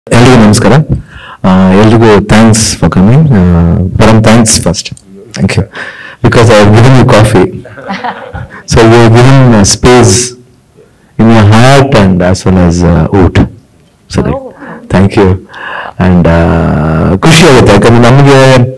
ಎಲ್ರಿಗೂ ನಮಸ್ಕಾರ ಆ, ಎಲ್ರಿಗೂ ಥ್ಯಾಂಕ್ಸ್ ಫಾರ್ ಕಮಿಂಗ್ ಪರಮ್ thanks first thank you because I given you coffee so you given space in your heart and as well as ಊಟ್ so thank you and ಖುಷಿ ಆಗುತ್ತೆ ಯಾಕಂದ್ರೆ ನಮಗೆ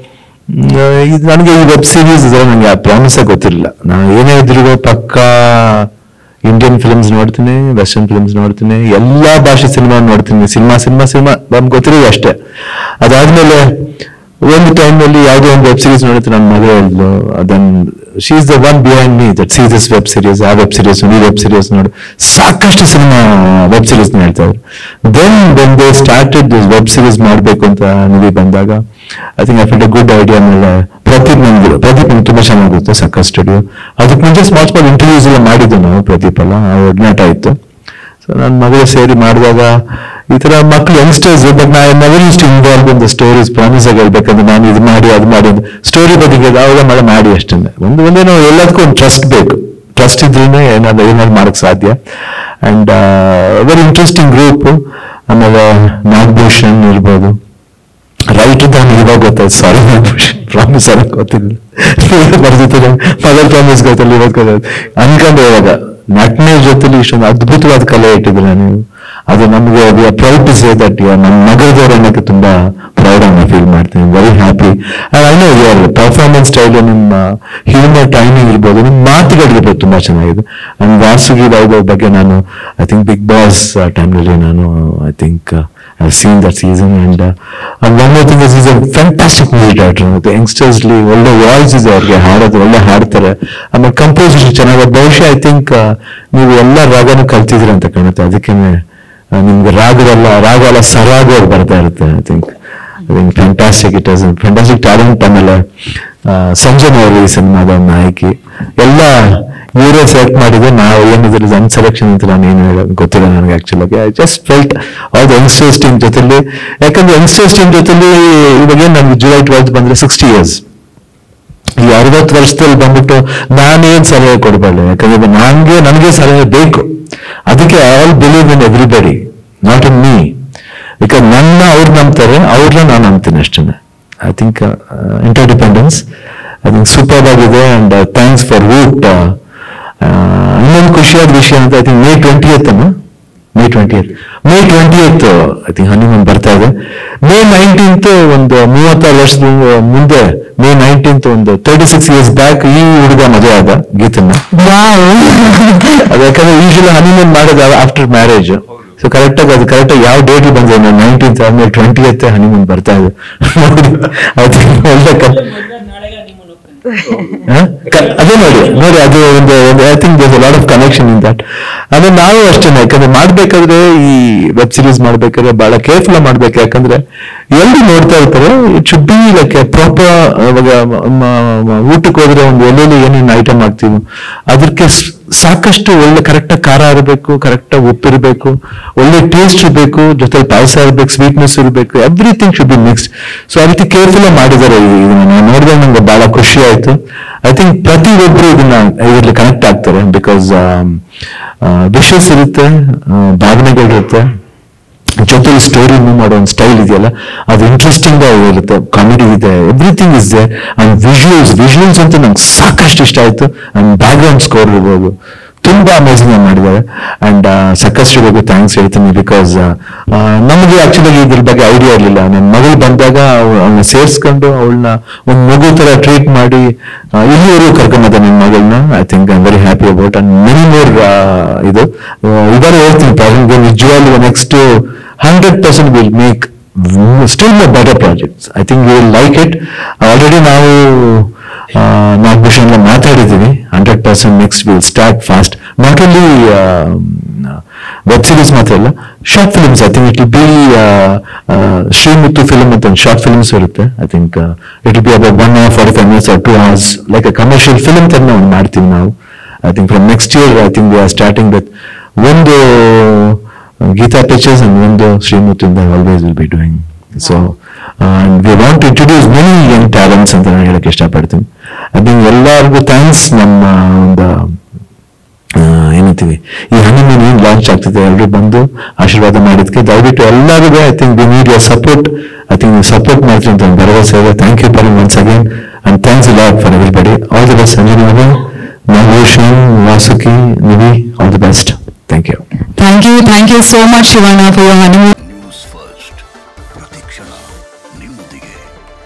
ಇದು ನನಗೆ ಈ ವೆಬ್ ಸೀರೀಸ್ ನನಗೆ ಆ ಪ್ರಾಮಿಸ್ ಗೊತ್ತಿರಲಿಲ್ಲ ನಾನು ಏನೇ ಇದ್ರೂ ಪಕ್ಕಾ ಇಂಡಿಯನ್ ಫಿಲ್ಮ್ಸ್ ನೋಡ್ತೀನಿ ವೆಸ್ಟರ್ನ್ ಫಿಲ್ಮ್ಸ್ ನೋಡ್ತೀನಿ ಎಲ್ಲಾ ಭಾಷೆ ಸಿನಿಮಾ ನೋಡ್ತೀನಿ ಸಿನಿಮಾ ಸಿನಿಮಾ ಸಿನಿಮಾ ನಮ್ಗೆ ಗೊತ್ತಿರೋದು ಅಷ್ಟೇ ಅದಾದ್ಮೇಲೆ ಒಂದು ಟೈಮ್ನಲ್ಲಿ ಯಾವುದೋ ಒಂದು ವೆಬ್ ಸೀರೀಸ್ ನೋಡುತ್ತೆ ನನ್ನ ಮಗಳು ಹೇಳಿದ್ಲು ಅದನ್ she is the one behind me that see this web series ಆ ವೆಬ್ ಸೀರೀಸ್ ಈ ವೆಬ್ ಸೀರೀಸ್ ನೋಡು ಸಾಕಷ್ಟು ಸಿನಿಮಾ ವೆಬ್ ಸೀರೀಸ್ ಹೇಳ್ತಾ ಇದ್ರು then then they started this web series ಮಾಡಬೇಕು ಅಂತ ನಿಧಿ ಬಂದಾಗ I think I fit a good idea ಆಮೇಲೆ ಪ್ರದೀಪ್ ನಮ್ಗೆ ಪ್ರದೀಪ್ ನಮ್ಗೆ ತುಂಬಾ ಚೆನ್ನಾಗಿ ಗೊತ್ತು ಸಕ್ಕ ಸ್ಟುಡಿಯೋ ಅದಕ್ಕೆ ಮುಂಚೆ ಸ್ಮಾಲ್ ಸ್ಮಾಲ್ ಇಂಟರ್ವ್ಯೂಸ್ ಎಲ್ಲ ಮಾಡಿದ್ದು ನಾವು ಪ್ರದೀಪ್ ಎಲ್ಲ ಆ ಒಡನಾಟ ಇತ್ತು ಸೊ ನನ್ನ ಮಗಳು ಸೇರಿ ಮಾಡಿದಾಗ ಈ ತರ ಮಕ್ಕಳು ಯಂಗ್ಸ್ಟರ್ಸ್ ಬಟ್ ನಾ ನೆವರ್ ಇಷ್ಟು involve in the stories promise ಆಗಿ ಹೇಳ್ಬೇಕಂದ್ರೆ ನಾನು ಇದು ಮಾಡಿ ಅದು ಮಾಡಿ ಸ್ಟೋರಿ ಬಗ್ಗೆ ಅವಾಗ ಮಳೆ ಮಾಡಿ ಅಷ್ಟೇ ಒಂದು ಒಂದೇನೋ ಎಲ್ಲದಕ್ಕೂ ಒಂದು ಟ್ರಸ್ಟ್ ಬೇಕು ಟ್ರಸ್ಟ್ ಇದ್ರೇನೆ ಏನಾದ್ರು ಏನಾದ್ರು ಮಾಡಕ್ ಸಾಧ್ಯ ಅಂಡ್ ವೆರಿ ಇಂಟ್ರೆಸ್ಟಿಂಗ್ ಗ್ರೂಪ್ ಆಮೇಲೆ ನಾಗಭೂಷಣ್ ಇರ್ಬೋದು ರೈಟ್ ನಾನು ಇವಾಗ ಗೊತ್ತಾಯ್ತು ಸಾರಿ ಪ್ರಾಮಿಸ್ ಅಲ್ಲ ಗೊತ್ತಿಲ್ಲ ಬರ್ದಿತ್ತು ಮೊದಲ ಪ್ರಾಮಿಸ್ ಗೊತ್ತಿಲ್ಲ ಇವತ್ತು ಗೊತ್ತಾಯ್ತು ಅನ್ಕೊಂಡೆ ಇವಾಗ ನಟನೆ ಜೊತೆಲಿ ಇಷ್ಟೊಂದು ಅದ್ಭುತವಾದ ಕಲೆ ಇಟ್ಟಿದ್ರೆ ನೀವು ಅದು ನಮಗೆ we are proud to say that ನಮ್ಮ ನಗರದವ್ರು ಅನ್ನೋಕ್ಕೆ ತುಂಬಾ ಪ್ರೌಡ್ ಅನ್ನ ಫೀಲ್ ಮಾಡ್ತೀನಿ very happy I know your performance style ನಿಮ್ಮ ಹ್ಯೂಮರ್ ಟೈಮಿಂಗ್ ಇರ್ಬೋದು ನಿಮ್ಮ ಮಾತುಗಳಿರ್ಬೋದು ತುಂಬಾ ಚೆನ್ನಾಗಿದೆ ಅಂಡ್ ವಾಸುಗಿ ವೈಭವ್ ಬಗ್ಗೆ ನಾನು ಐ ಥಿಂಕ್ ಬಿಗ್ ಬಾಸ್ ಟೈಮ್ನಲ್ಲಿ ನಾನು I think I've seen that season and uh, and one more thing is he's a fantastic music director ಮತ್ತೆ ಯಂಗ್ಸ್ಟರ್ಸ್ಲಿ ಒಳ್ಳೆ ವಾಯ್ಸ್ ಇದೆ ಅವ್ರಿಗೆ ಹಾಡೋದು ಒಳ್ಳೆ ಹಾಡ್ತಾರೆ ಆಮೇಲೆ ಕಂಪೋಸಿಷನ್ ಚೆನ್ನಾಗಿ ಬಹುಶಃ ಐ ಥಿಂಕ್ ನೀವು ಎಲ್ಲ ರಾಗನೂ ಕಲ್ತಿದ್ದೀರ ಅಂತ ಕಾಣುತ್ತೆ ಅದಕ್ಕೇನೆ ಆ, ನಿಮ್ಗೆ ರಾಗವೆಲ್ಲ ರಾಗ ಎಲ್ಲ ಸರಾಗವಾಗಿ ಬರ್ತಾ ಇರುತ್ತೆ I think I think fantastic it is fantastic talent ಆಮೇಲೆ ಆ, ಸಂಜನಾ ಅವರು ಈ ಸಿನಿಮಾದ ನಾಯಕಿ ಎಲ್ಲ ಇವರೇ ಸೆಲೆಕ್ಟ್ ಮಾಡಿದ್ರೆ ನಾವು ಏನಿದ್ರೆ ಅನ್ ಸೆಲೆಕ್ಷನ್ ಅಂತ ನಾನು ಏನು ಹೇಳೋದು ಗೊತ್ತಿಲ್ಲ ನನಗೆ actually I just felt all the youngsters team ಜೊತೆಲಿ ಯಾಕಂದ್ರೆ ಯಂಗ್ಸ್ಟರ್ಸ್ ಟೀಮ್ ಜೊತೆಲಿ ಇವಾಗ ಏನ್ ನಮ್ಗೆ ಜುಲೈ ಟ್ವೆಲ್ತ್ ಬಂದ್ರೆ ಸಿಕ್ಸ್ಟಿ ಇಯರ್ಸ್ ಈ ಅರವತ್ತು ವರ್ಷದಲ್ಲಿ ಬಂದ್ಬಿಟ್ಟು ನಾನೇನ್ ಸಲಹೆ ಕೊಡಬಲ್ಲೆ ಯಾಕಂದ್ರೆ ನನ್ಗೆ ನನಗೆ ಸಲಹೆ ಬೇಕು ಅದಕ್ಕೆ all believe in everybody not in me because ನನ್ನ ಅವ್ರು ನಂಬ್ತಾರೆ ಅವ್ರನ್ನ ನಾನು ನಂಬ್ತೀನಿ ಅಷ್ಟೇ I think interdependence I think super ಆಗಿದೆ ಅಂಡ್ ಥ್ಯಾಂಕ್ಸ್ ಫಾರ್ ರೂಟ್ ಇನ್ನೊಂದು ಖುಷಿಯಾದ ವಿಷಯ ಅಂತ ಐ ಥಿಂಕ್ ಮೇ ಟ್ವೆಂಟಿ ಅನ್ನು May twenty May twenty I think honeymoon ಬರ್ತಾ ಇದೆ ಮೇ ನೈನ್ಟೀನ್ತ್ ಒಂದು ಮೂವತ್ತಾರು ವರ್ಷದ ಮುಂದೆ ಮೇ ನೈನ್ಟೀನ್ತ್ ಒಂದು ತರ್ಟಿ ಸಿಕ್ಸ್ ಇಯರ್ಸ್ ಬ್ಯಾಕ್ ಈ ಹುಡುಗ ಮದುವೆ ಆದ ಗೀತನ್ನ ಅದು ಯಾಕಂದ್ರೆ ಯೂಶಲಿ ಹನಿಮೂನ್ ಮಾಡೋದು ಆಫ್ಟರ್ ಮ್ಯಾರೇಜ್ ಸೊ ಕರೆಕ್ಟ್ ಆಗಿ ಅದು ಕರೆಕ್ಟ್ ಆಗಿ ಯಾವ ಡೇಟ್ ಬಂದ್ರೆ ನೈನ್ಟೀನ್ತ್ ಆದ್ಮೇಲೆ ಟ್ವೆಂಟಿ ಎತ್ ಹನಿಮೂನ್ ಬರ್ತಾ ಇದೆ ನೋಡಿ ಅದು ಒಳ್ಳೆ ಕ- ಹ? ಕ- ಅದೇ ನೋಡಿ ನೋಡಿ ಅದು ಒಂದು I think does lot of connection in that ಆಮೇಲೆ ನಾವು ಅಷ್ಟೇ ಯಾಕಂದ್ರೆ ಮಾಡ್ಬೇಕಾದ್ರೆ ಈ ವೆಬ್ ಸೀರೀಸ್ ಮಾಡ್ಬೇಕಾದ್ರೆ ಬಹಳ ಕೇರ್ಫುಲ್ ಮಾಡ್ಬೇಕು ಯಾಕಂದ್ರೆ ಎಲ್ಲಿ ನೋಡ್ತಾ ಇರ್ತಾರೆ it should be like proper ಇವಾಗ ಮ- ಮ- ಊಟಕ್ಕೆ ಹೋದ್ರೆ ಒಂದು ಎಲ್ಲೆಲ್ಲಿ ಏನೇನು ಐಟಮ್ ಹಾಕ್ತೀವಿ ಅದಕ್ಕೆ ಸ್- ಸಾಕಷ್ಟು ಒಳ್ಳೆ ಕರೆಕ್ಟ್ ಖಾರ ಇರಬೇಕು ಕರೆಕ್ಟ್ ಉಪ್ಪು ಇರಬೇಕು ಒಳ್ಳೆ ಟೇಸ್ಟ್ ಇರಬೇಕು ಜೊತೆ ಪಾಯಸ ಇರಬೇಕು ಸ್ವೀಟ್ನೆಸ್ ಇರಬೇಕು everything should be mixed so ಆ ರೀತಿ ಕೇರ್ಫುಲ್ ಮಾಡಿದ್ದಾರೆ ಈ- ಇದನ್ನ ನಾನು ನೋಡಿದಾಗ ನಂಗೆ ಬಹಳ ಖುಷಿ ಆಯ್ತು ಐ ಥಿಂಕ್ ಪ್ರತಿಯೊಬ್ಬರು ಇದನ್ನ ಇದರಲ್ಲಿ ಕನೆಕ್ಟ್ ಆಗ್ತಾರೆ ಬಿಕಾಸ್ ವಿಷಸ್ ಇರುತ್ತೆ ಆ, ಭಾವನೆಗಳಿರುತ್ತೆ ಜೊತೆಲಿ ಸ್ಟೋರಿ ಮೂವ್ ಮಾಡೋ ಒಂದು ಸ್ಟೈಲ್ ಇದೆಯಲ್ಲ ಅದು ಇಂಟ್ರೆಸ್ಟಿಂಗ್ ಇರುತ್ತೆ ಕಾಮಿಡಿ ಇದೆ everything is they and visuals visuals ಅಂತೂ ನಂಗೆ ಸಾಕಷ್ಟು ಇಷ್ಟ ಆಯ್ತು ಅಂಡ್ ಬ್ಯಾಕ್ ಗ್ರೌಂಡ್ ಸ್ಕೋರ್ ಇರ್ಬೋದು ತುಂಬಾ ಅಮೇಸಿಂಗ್ ಆಗಿ ಮಾಡಿದ್ದಾರೆ ಅಂಡ್ ಸಾಕಷ್ಟು ಬಗ್ಗೆ ಥ್ಯಾಂಕ್ಸ್ ಹೇಳ್ತೀನಿ ಬಿಕಾಸ್ ನಮಗೆ ಆಕ್ಚುಲಿ ಇದ್ರ ಬಗ್ಗೆ ಐಡಿಯಾ ಇರಲಿಲ್ಲ ನನ್ನ ಮಗಳು ಬಂದಾಗ ಅವಳನ್ನ ಸೇರಿಸ್ಕೊಂಡು ಅವಳನ್ನ ಒಂದು ಮಗು ತರ ಟ್ರೀಟ್ ಮಾಡಿ ಆ, ಇಲ್ಲಿವರೆಗೂ ಕರ್ಕೊಂಬಂದ ನನ್ನ ಮಗಳನ್ನ I think I very happy about and many more ಇದು ಇವಾಗ ಹೇಳ್ತೀನಿ ಪ್ರಾಬ್ಲಮ್ ನಿಜವಾಗ್ಲೂ next hundred percent will make still more better projects I think you will like it already ನಾವು ನಾಗಭೂಷಣ್ ಮಾತಾಡಿದ್ದೀವಿ hundred percent next will start fast not only web series ಮಾತ್ರ ಅಲ್ಲ short films I think it will be Srimuthu film ಅಂತ ಒಂದು short films ಇರುತ್ತೆ I think it will be about one hour forty five minutes or two hours like a commercial film ತರ ನಾವು ಮಾಡ್ತೀವಿ ನಾವು I think from next year I think we are starting with ಒಂದು Geetha pictures and ಒಂದು ಶ್ರೀಮುತ್ತು ಇಂದ always will be doing so we want to introduce many young talents ಅಂತ ನಾನು ಹೇಳಕ್ ಇಷ್ಟಪಡ್ತೀನಿ ಐ ಥಿಂಕ್ ಎಲ್ಲರಿಗೂ ಥ್ಯಾಂಕ್ಸ್ ನಮ್ಮ ಒಂದು ಆ, ಏನಂತೀವಿ ಈ ಹನಿಮೂನ್ ಏನ್ ಲಾಂಚ್ ಆಗ್ತಿದೆ ಎಲ್ಲರೂ ಬಂದು ಆಶೀರ್ವಾದ ಮಾಡಿದ್ಕೆ ದಯವಿಟ್ಟು ಎಲ್ಲರಿಗೂ I think we need your support I think ನೀವು ಸಪೋರ್ಟ್ ಮಾಡ್ತೀನಿ ಅಂತ ಒಂದು ಭರವಸೆ ಇದೆ thank you for once again and thanks lot for everybody all the best Sanjeev ಅವರೇ Nagabhushan Vasuki Nivi all the best thank you Thank you, thank you so much, Shivana, for your honeymoon. News first ಪ್ರತಿಕ್ಷಣ ನಿಮ್ಮೊಂದಿಗೆ